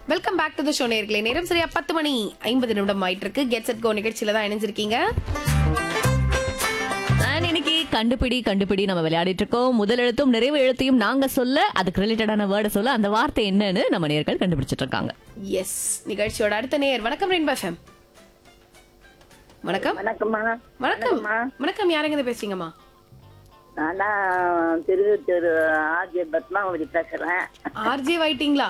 Welcome back to the show நேர்களே நேரம் சரியா பத்து மணி ஐம்பது நிமிடம் ஆயிட்டு இருக்கு கெட் செட் கோ நிகழ்ச்சியில தான் இணைஞ்சிருக்கீங்க And இன்னைக்கு கண்டுபிடி கண்டுபிடி நம்ம விளையாடிட்டு இருக்கோம் முதல் எழுத்தும் நிறைவு எழுத்தையும் நாங்க சொல்ல அதுக்கு ரிலேட்டடான வேர்டை சொல்ல அந்த வார்த்தை என்னன்னு நம்ம நேர்கள் கண்டுபிடிச்சிட்டு இருக்காங்க எஸ் நிகழ்ச்சியோட அடுத்த நேர் வணக்கம் ரெயின்போ எஃப்எம் வணக்கம் வணக்கம்மா வணக்கம் வணக்கம்மா. வணக்கம் யாருங்க இருந்து பேசுறீங்கம்மா நான் தான் திருவத்தூர் ஆர்ஜே பத்மாவதி பேசுறேன் ஆர்ஜே வைட்டிங்களா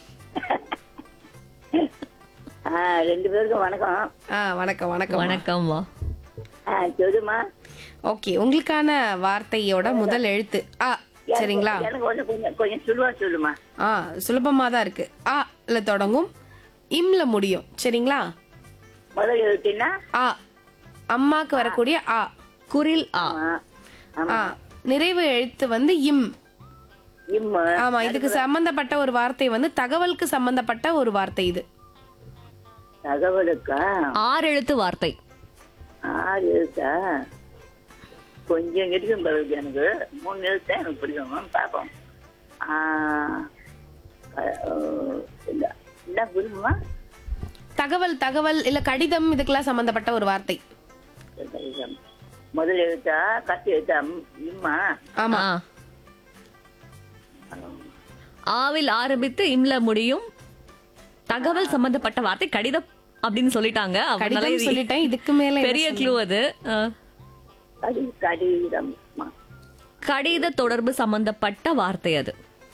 ஆ, ரெண்டு பேருக்கும் வணக்கம் ஆ வணக்கம் வணக்கம் வணக்கம்மா ஆ, சொல்லுமா ஓகே உங்களுக்கான வார்த்தையோட முதல் எழுத்து ஆ சரிங்களா எனக்கு ஒண்ணு கொஞ்சம் கொஞ்சம் சுழுவா சொல்லுமா ஆ சுலபமா தான் இருக்கு ஆ ல தொடங்கும் இம்ல முடியும் சரிங்களா முதல் எழுத்துனா ஆ அம்மாக்கு வரக்கூடிய ஆ குரில் ஆ ஆமா ஆ நிறைவு எழுத்து வந்து இம் இம்மு ஆமா இதுக்கு சம்பந்தப்பட்ட ஒரு வார்த்தை வந்து தகவலுக்கு சம்பந்தப்பட்ட ஒரு வார்த்தை இது தகவலுக்கா ஆறு எழுத்து வார்த்தை ஆறு எழுத்தா கொஞ்சம் இருக்கும் பிறகு எனக்கு மூணு எழுத்தா எனக்கு பிடிக்கும் பார்ப்போம் ஆ, ஆ, இல்ல என்ன புரியுமா தகவல் தகவல் இல்ல கடிதம் இதுக்கெல்லாம் சம்பந்தப்பட்ட ஒரு வார்த்தை முதல் எழுத்தா கத்தி எழுத்தா இம்மா ஆமா ஆ. ஆவில் ஆரம்பித்து இம்ல முடியும் தகவல் சம்பந்தப்பட்ட வார்த்தை கடிதம் அப்படின்னு சொல்லிட்டாங்க அதனால கடிதம் இது சொல்லிட்டேன் இதுக்கு மேல என்ன பெரிய க்ளூ அது ஆ. கடி கடிதம் கடித தொடர்பு சம்பந்தப்பட்ட வார்த்தை அது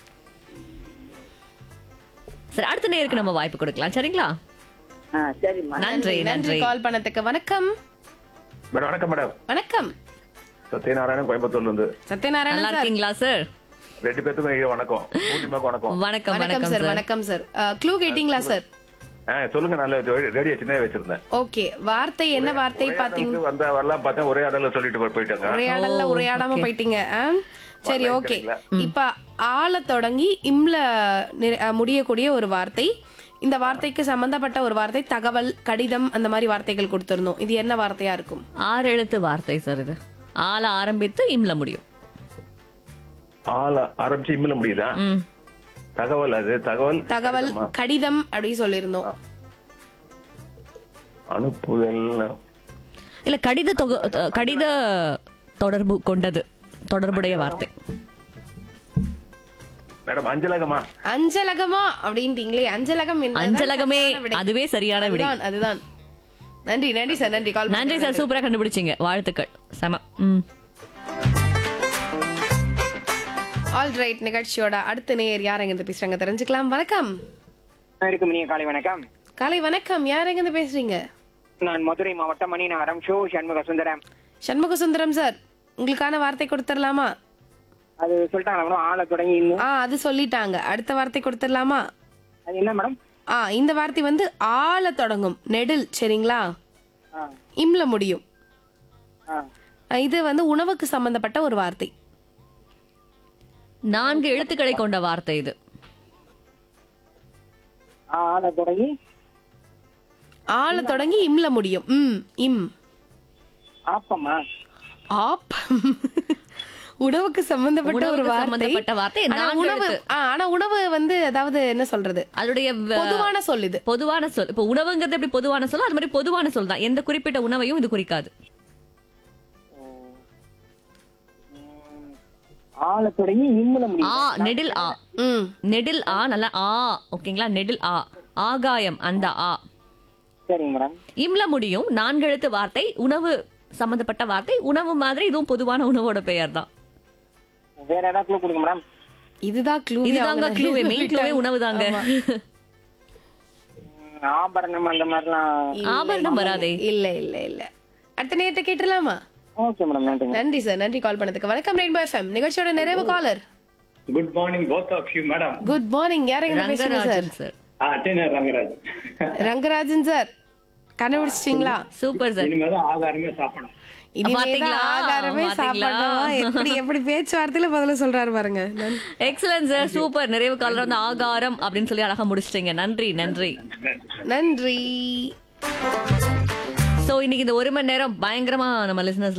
சரி அடுத்த நேருக்கு நம்ம வாய்ப்பு கொடுக்கலாம் சரிங்களா ஆ சரிம்மா நன்றி நன்றி நன்றி கால் பண்ணதுக்கு வணக்கம் மேடம் வணக்கம் மேடம் வணக்கம் சத்யநாராயணன் கோயம்புத்தூர்ல இருந்து நல்லா சத்யநாராயணன் சார் இருக்கீங்களா சார் ரெண்டு பேத்துக்கும் ஐயா வணக்கம் பூட்டிமாக்கு வணக்கம் வணக்கம் வணக்கம் வணக்கம் சார் சார் வணக்கம் சார் க்ளூ கேட்டீங்களா சார் ஆ சொல்லுங்க நல்ல ரேடியோ சின்ன வச்சிருந்தேன் ஓகே வார்த்தை என்ன வார்த்தை பாத்தீங்க உரையாடலுக்கு வந்த வரலாம் பார்த்தேன் ஒரே ஆடல சொல்லிட்டு போய்- போயிட்டாங்க உரையாடல்ல உரையாடாம போயிட்டீங்க ஆ? சரி வரல, ஓகே சரிங்களா? இப்ப ஆள தொடங்கி இம்ல நிற- அஹ், முடியக்கூடிய ஒரு வார்த்தை இந்த வார்த்தைக்கு சம்பந்தப்பட்ட ஒரு வார்த்தை தகவல் கடிதம் அந்த மாதிரி வார்த்தைகள் கொடுத்திருந்தோம் இது என்ன வார்த்தையா இருக்கும் ஆறு எழுத்து வார்த்தை சார் இது ஆல ஆரம்பித்து இம்ல முடியும் ஆள ஆரம்பிச்சு இம்மில முடியுதா ம். தகவல் அது தகவல் தகவல் கடிதம் அப்படி சொல்லியிருந்தோம் அனுப்புதல் இல்ல கடித தொக- அஹ், கடித தொடர்பு கொண்டது தொடர்புடைய வார்த்தை மேடம் அஞ்சலகமா அஞ்சலகமா அப்படின்ட்டீங்களே அஞ்சலகம் என்பதுதான் அஞ்சலகமே சரியான விடை. அதுவே சரியான விடை அதுதான் அதுதான் நன்றி நன்றி சார் நன்றி கால் நன்றி சார் சூப்பரா கண்டுபிடிச்சீங்க வாழ்த்துக்கள் செம ம் ஆல் ரைட் நிகழ்ச்சியோட அடுத்த நேயர் யார் எங்க பேசுறாங்க தெரிஞ்சுக்கலாம் வணக்கம் இருக்கும் இனிய காலை வணக்கம் காலை வணக்கம் யார் எங்க பேசுறீங்க நான் மதுரை மாவட்டம் மணிநகரம் ஷோ சண்முக சுந்தரம் சண்முக சுந்தரம் சார் உங்களுக்கான வார்த்தை கொடுத்துடலாமா அது சொல்லிட்டாங்க மேடம் ஆளை தொடங்கி இன்னும் ஆ அது சொல்லிட்டாங்க அடுத்த வார்த்தை கொடுத்துடலாமா அது என்ன மேடம் ஆ இந்த வார்த்தை வந்து ஆள தொடங்கும் நெடில் சரிங்களா ஆ, இம்ல முடியும் ஆ. ஆ, இது வந்து உணவுக்கு சம்பந்தப்பட்ட ஒரு வார்த்தை நான்கு எழுத்துக்களை கொண்ட வார்த்தை இது ஆளை தொடங்கி ஆள தொடங்கி இம்ல முடியும் ம் இம் ஆப்பமா ஆப் உணவுக்கு சம்பந்தப்பட்ட ஒரு உணவுக்கு வார்த்தை சம்பந்தப்பட்ட வார்த்தை ஆனா நான்கு உணவு எழுத்து. ஆ, ஆனா உணவு வந்து அதாவது என்ன சொல்றது அதோடைய வ- பொதுவான சொல் இது பொதுவான சொல் இப்போ உணவுங்கிறது எப்படி பொதுவான சொல் அது மாதிரி பொதுவான சொல் தான் எந்த குறிப்பிட்ட உணவையும் இது குறிக்காது ஆளை தொடங்கி இம்முல ஆ முடியும் நெடில் ஆ ம் நெடில் ஆ நல்லா ஆ ஓகேங்களா நெடில் ஆ ஆகாயம் அந்த ஆ சரிங்க மேடம் இம்ல முடியும் நான்கு எழுத்து வார்த்தை உணவு சம்பந்தப்பட்ட வார்த்தை உணவு மாதிரி இதுவும் பொதுவான உணவோட பெயர் தான் வேற ஏதாவது clue கொடுங்க மேடம் இதுதான் க்ளூ இதுதாங்க க்ளூவே மெயின் க்ளூவே உணவு தாங்க ம், ஆபரணம் அந்த மாதிரிலாம் ஆபரணம் வராதே இல்ல இல்ல இல்ல அடுத்த நேரத்தை கேட்டுலாமா ஓகே மேடம் நன்றிங்க நன்றி சார் நன்றி கால் பண்ணதுக்கு வணக்கம் ரெயின்போ எஃப்எம் நிகழ்ச்சியோட நிறைவு caller good morning both of you madam good morning யார் எங்க பேசுறீங்க சார் ரங்கராஜன் சார் ஆ டென்னர் ரங்கராஜ் ரங்கராஜன் சார் கண்டுபிடிச்சிட்டீங்களா சூப்பர் சார் இனிமே தான் ஆகாரமே சாப்பிடணும் இனிமேதான் பாத்தீங்களா? ஆகாரமே பாத்தீங்களா? சாப்பிடணும் எப்படி எப்படி பேச்சுவார்த்தையில பதில சொல்றாரு பாருங்க நன்றி. எக்ஸலன்ட் சார் சூப்பர் நிறைவு காலம் வந்து ஆகாரம் அப்படின்னு சொல்லி அழகா முடிச்சிட்டீங்க நன்றி நன்றி நன்றி சோ இன்னைக்கு இந்த ஒரு மணி நேரம் பயங்கரமா நம்ம லிசனர்ஸ்